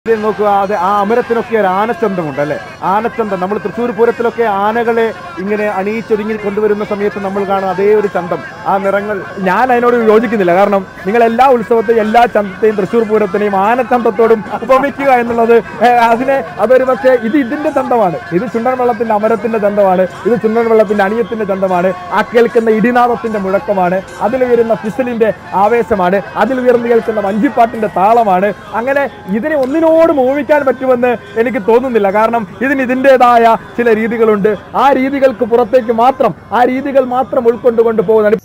ഇത് നോക്കുക അത് ആ അമരത്തിനൊക്കെ ഒരു ആനച്ചന്തമുണ്ട് അല്ലെ ആനച്ചന്തം നമ്മൾ തൃശ്ശൂർ പൂരത്തിലൊക്കെ ആനകളെ ഇങ്ങനെ അണിയിച്ചൊരുങ്ങി കൊണ്ടുവരുന്ന സമയത്ത് നമ്മൾ കാണുന്ന അതേ ഒരു ചന്തം ആ നിറങ്ങൾ ഞാൻ അതിനോട് യോജിക്കുന്നില്ല കാരണം നിങ്ങൾ എല്ലാ ഉത്സവത്തെയും എല്ലാ ചന്തത്തെയും തൃശ്ശൂർ പൂരത്തിനെയും ആനച്ചന്തത്തോടും ഉപമിക്കുക എന്നുള്ളത് ഏഹ്, അതിനെ അതൊരു പക്ഷേ ഇത് ഇതിന്റെ ചന്തമാണ് ഇത് ചുണ്ടൻ വെള്ളത്തിന്റെ അമരത്തിന്റെ ചന്തമാണ് ഇത് ചുണ്ടൻ വെള്ളത്തിന്റെ അണിയത്തിന്റെ ചന്തമാണ് ആ കേൾക്കുന്ന ഇടിനാദത്തിന്റെ മുഴക്കമാണ് അതിൽ വരുന്ന ഫിസലിന്റെ ആവേശമാണ് അതിൽ ഉയർന്നു കേൾക്കുന്ന വഞ്ചിപ്പാട്ടിന്റെ താളമാണ് അങ്ങനെ ഇതിനെ ഒന്നിനോടും ഊഹിക്കാൻ പറ്റുമെന്ന് എനിക്ക് തോന്നുന്നില്ല കാരണം ഇതിന് ഇതിൻ്റെതായ ചില രീതികളുണ്ട് ആ രീതികൾക്ക് പുറത്തേക്ക് മാത്രം ആ രീതികൾ മാത്രം ഉൾക്കൊണ്ടുകൊണ്ട് പോകുന്നതാണ്